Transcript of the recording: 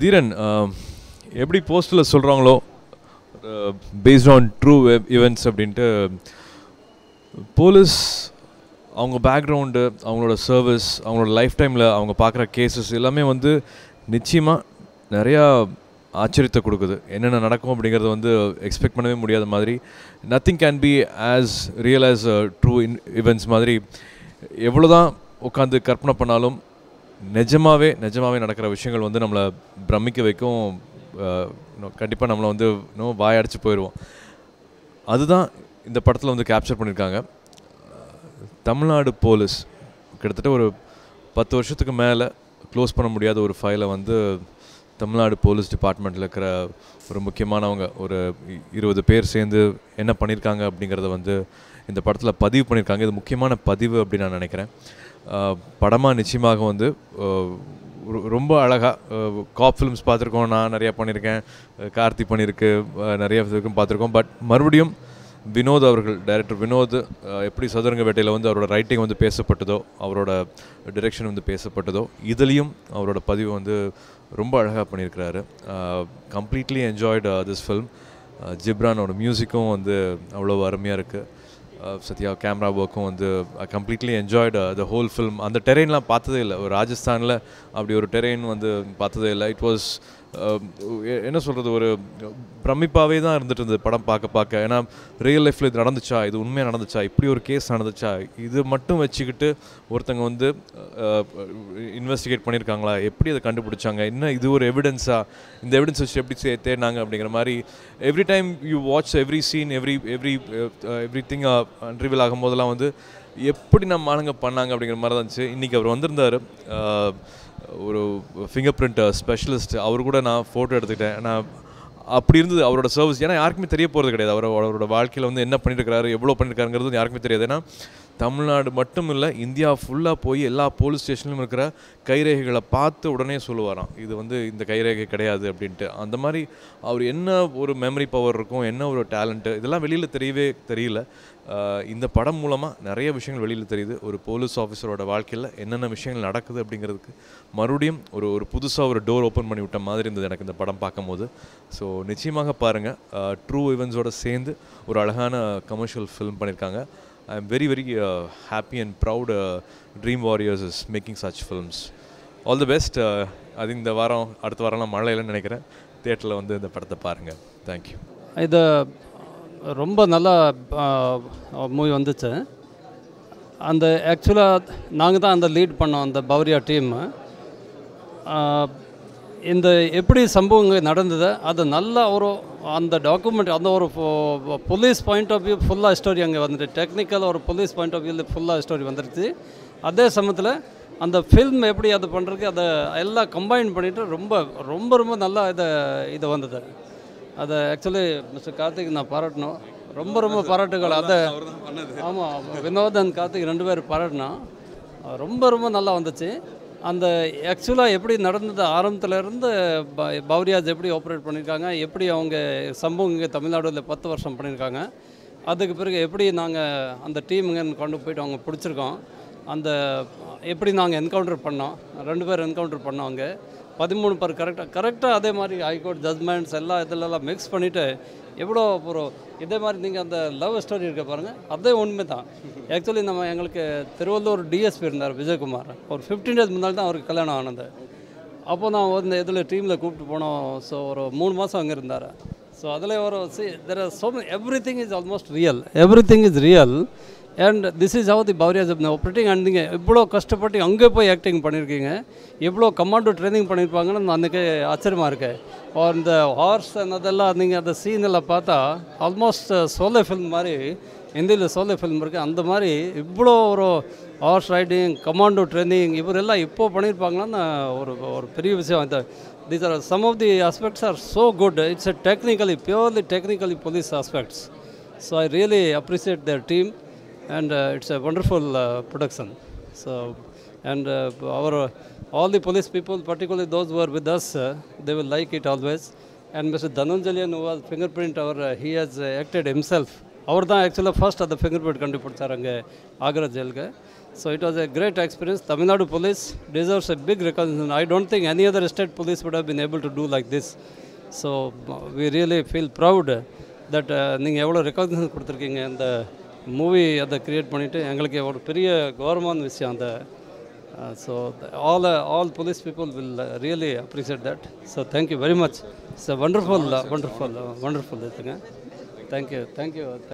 தீரன் ஆஹ், எப்படி போஸ்டில் சொல்கிறாங்களோ பேஸ்ட் ஆன் ட்ரூ இவெண்ட்ஸ் அப்படின்ட்டு போலீஸ் அவங்க பேக்ரவுண்டு அவங்களோட சர்வீஸ் அவங்களோட லைஃப் டைமில் அவங்க பார்க்குற கேசஸ் எல்லாமே வந்து நிச்சயமாக நிறையா ஆச்சரியத்தை கொடுக்குது என்னென்ன நடக்கும் அப்படிங்கிறத வந்து எக்ஸ்பெக்ட் பண்ணவே முடியாத மாதிரி nothing can be as real as true in events மாதிரி எவ்வளோ தான் உட்காந்து கற்பனை பண்ணாலும் நிஜமாவே நிஜமாவே நடக்கிற விஷயங்கள் வந்து நம்மளை பிரமிக்க வைக்கும் கண்டிப்பாக நம்மளை வந்து இன்னும் வாயடிச்சு போயிடுவோம் அதுதான் இந்த படத்தில் வந்து கேப்சர் பண்ணியிருக்காங்க தமிழ்நாடு போலீஸ் கிட்டத்தட்ட ஒரு பத்து வருஷத்துக்கு மேலே க்ளோஸ் பண்ண முடியாத ஒரு ஃபைலை வந்து தமிழ்நாடு போலீஸ் டிபார்ட்மெண்ட்டில் இருக்கிற ஒரு முக்கியமானவங்க ஒரு இ- இருபது பேர் சேர்ந்து என்ன பண்ணியிருக்காங்க அப்படிங்கிறத வந்து இந்த படத்தில் பதிவு பண்ணியிருக்காங்க இது முக்கியமான பதிவு அப்படின்னு நான் நினைக்கிறேன் படமாக நிச்சயமாக வந்து ஆஹ், ரொ- ரொம்ப அழகாக காப் ஃபிலிம்ஸ் பார்த்துருக்கோம் நான் நிறையா பண்ணியிருக்கேன் அஹ் கார்த்தி பண்ணியிருக்கு அஹ் நிறைய இதுக்கும் பார்த்துருக்கோம் பட் மறுபடியும் வினோத் அவர்கள் டைரக்டர் வினோத் அஹ், எப்படி சதுரங்க வேட்டையில் வந்து அவரோட ரைட்டிங் வந்து பேசப்பட்டதோ அவரோட டிரெக்ஷன் வந்து பேசப்பட்டதோ இதுலேயும் அவரோட பதிவு வந்து ரொம்ப அழகாக பண்ணியிருக்கிறாரு கம்ப்ளீட்லி என்ஜாய்டு திஸ் ஃபில்ம் ஜிப்ரானோட மியூசிக்கும் வந்து அவ்வளோ அருமையாக இருக்குது சத்யா கேமரா ஒர்க்கும் வந்து completely enjoyed the whole film அந்த டெரெயின்லாம் பார்த்ததே இல்லை ஒரு ராஜஸ்தானில் அப்படி ஒரு டெரெயின் வந்து பார்த்ததே இல்லை இட் வாஸ் என்ன சொல்கிறது ஒரு பிரமிப்பாகவே தான் இருந்துட்டு இருந்தது படம் பார்க்க பார்க்க ஏன்னா ரியல் லைஃப்பில் இது நடந்துச்சா இது உண்மையாக நடந்துச்சா இப்படி ஒரு கேஸ் நடந்துச்சா இது மட்டும் வச்சுக்கிட்டு ஒருத்தங்க வந்து இன்வெஸ்டிகேட் பண்ணியிருக்காங்களா எப்படி அதை கண்டுபிடிச்சாங்க என்ன இது ஒரு எவிடன்ஸா இந்த எவிடன்ஸ் வச்சு எப்படி தே- தேடினாங்க அப்படிங்கிற மாதிரி every time you watch every scene every every everything reveal ஆகும் போதெல்லாம் வந்து எப்படி நம்ம ஆளுங்க பண்ணாங்க அப்படிங்கிற மாதிரி தான் இருந்துச்சு இன்றைக்கி அவர் வந்திருந்தார் ஒரு ஃபிங்கர் பிரிண்ட் ஸ்பெஷலிஸ்ட் அவர் கூட நான் ஃபோட்டோ எடுத்துக்கிட்டேன் நான் அப்படி இருந்தது அவரோட சர்வீஸ் ஏன்னா யாருக்குமே தெரிய போகிறது கிடையாது அவர் அவரோட வாழ்க்கையில் வந்து என்ன பண்ணியிருக்காரு எவ்வளோ பண்ணியிருக்காருங்கிறது யாருக்குமே தெரியாது ஏன்னா தமிழ்நாடு மட்டும் இல்லை இந்தியா ஃபுல்லாக போய் எல்லா போலீஸ் ஸ்டேஷன்லையும் இருக்கிற கைரேகைகளை பார்த்து உடனே சொல்லுவாராம் இது வந்து இந்த கைரேகை கிடையாது அப்படின்ட்டு அந்த மாதிரி அவர் என்ன ஒரு மெமரி பவர் இருக்கும் என்ன ஒரு டேலண்ட்டு இதெல்லாம் வெளியில் தெரியவே தெரியல ஆஹ் இந்த படம் மூலமாக நிறைய விஷயங்கள் வெளியில் தெரியுது ஒரு போலீஸ் ஆஃபீஸரோட வாழ்க்கையில் என்னென்ன விஷயங்கள் நடக்குது அப்படிங்கிறதுக்கு மறுபடியும் ஒரு ஒரு புதுசாக ஒரு டோர் ஓப்பன் பண்ணி விட்ட மாதிரி இருந்தது எனக்கு இந்த படம் பார்க்கும்போது ஸோ நிச்சயமாக பாருங்கள் ட்ரூ இவெண்ட்ஸோட சேர்ந்து ஒரு அழகான கமர்ஷியல் ஃபிலிம் பண்ணியிருக்காங்க I am very very happy and proud Dream Warriors is making such films all the best அது இந்த வாரம் அடுத்த வாரம்லாம் மழை இல்லைன்னு நினைக்கிறேன் தேட்டரில் வந்து இந்த படத்தை பாருங்கள் தேங்க்யூ இது ரொம்ப நல்ல மூவி வந்துச்சு அந்த ஆக்சுவலாக நாங்கள் தான் அந்த லீட் பண்ணோம் அந்த பவரியா டீம் இந்த எப்படி சம்பவங்கள் நடந்தது அது நல்ல ஒரு அந்த டாக்குமெண்ட் அந்த ஒரு போலீஸ் பாயிண்ட் ஆஃப் வியூ ஃபுல்லாக ஸ்டோரி அங்கே வந்துட்டு டெக்னிக்கல் ஒரு போலீஸ் பாயிண்ட் ஆஃப் வியூவில் ஃபுல்லாக ஸ்டோரி வந்துருச்சு அதே சமயத்தில் அந்த ஃபில்ம் எப்படி அது பண்ணுறதுக்கு அதை எல்லாம் கம்பைன் பண்ணிவிட்டு ரொம்ப ரொம்ப ரொம்ப நல்லா இதை இது வந்தது அதை ஆக்சுவலி மிஸ்டர் கார்த்திக் நான் பாராட்டணும் ரொம்ப ரொம்ப பாராட்டுகள் அதை ஆமாம் வினோத் அண்ட் கார்த்திக் ரெண்டு பேர் பாராட்டினோம் ரொம்ப ரொம்ப நல்லா வந்துச்சு அந்த ஆக்சுவலாக எப்படி நடந்தது ஆரம்பத்துல இருந்து ப பௌரியாஜ் எப்படி ஆப்ரேட் பண்ணியிருக்காங்க எப்படி அவங்க சம்பவம் இங்கே தமிழ்நாடுல பத்து வருஷம் பண்ணியிருக்காங்க அதுக்கு பிறகு எப்படி நாங்கள் அந்த டீமுங்க கொண்டு போயிட்டு அவங்க பிடிச்சிருக்கோம் அந்த எப்படி நாங்கள் என்கவுண்டர் பண்ணோம் ரெண்டு பேர் என்கவுண்டர் பண்ணோங்க பதிமூணு பேர் கரெக்டாக கரெக்டாக அதே மாதிரி ஹைகோர்ட் ஜட்மெண்ட்ஸ் எல்லாம் இதிலெல்லாம் மிக்ஸ் பண்ணிவிட்டு எவ்வளோ ஒரு இதே மாதிரி நீங்கள் அந்த லவ் ஸ்டோரி இருக்க பாருங்கள் அதே உண்மை தான் ஆக்சுவலி நம்ம எங்களுக்கு திருவள்ளூர் டிஎஸ்பி இருந்தார் விஜயகுமார் ஒரு ஃபிஃப்டீன் டேஸ் முன்னாடி தான் அவருக்கு கல்யாணம் ஆனது அப்போ நான் வந்து இதில் டீமில் கூப்பிட்டு போனோம் ஸோ ஒரு மூணு மாதம் அங்கே இருந்தார் ஸோ அதில் ஒரு see there are so everything is almost real everything is real and this is how the Bawarias operating and நீங்கள் இவ்வளோ கஷ்டப்பட்டு அங்கே போய் ஆக்டிங் பண்ணியிருக்கீங்க எவ்வளோ கமாண்டோ ட்ரைனிங் பண்ணியிருப்பாங்கன்னு நான் அன்றைக்கி ஆச்சரியமாக இருக்கேன் or இந்த ஹார்ஸ் அதெல்லாம் நீங்கள் அந்த சீன் எல்லாம் பார்த்தா ஆல்மோஸ்ட் சோலே ஃபில்ம் மாதிரி ஹிந்தியில் சோலே ஃபில்ம் இருக்குது அந்த மாதிரி இவ்வளோ ஒரு ஹார்ஸ் ரைடிங் கமாண்டோ ட்ரைனிங் இவரெல்லாம் இப்போ பண்ணியிருப்பாங்களான்னு ஒரு ஒரு பெரிய விஷயம் இந்த these are some of the aspects are so good it's a technically purely technically police aspects so i really appreciate their team and uh, it's a wonderful uh, production so and uh, our all the police people particularly those who are with us uh, they will like it always and mr dhananjalian who was fingerprint our uh, he has uh, acted himself அவர் தான் ஆக்சுவலாக first அந்த finger print கண்டுபிடிச்சார் அங்கே ஆக்ரா ஜெயிலுக்கு So it was a great experience. Tamil Nadu police deserves a big recognition. I don't think any other state police would have been able to do like this. So uh, we really feel proud that நீங்கள் எவ்வளோ recognition கொடுத்துருக்கீங்க இந்த movie அதை create பண்ணிவிட்டு எங்களுக்கு ஒரு பெரிய கௌரவமான விஷயம் அந்த so all all police people will really appreciate that so thank you very much it's a wonderful wonderful wonderful இதுங்க தேங்க்யூ தேங்க்யூ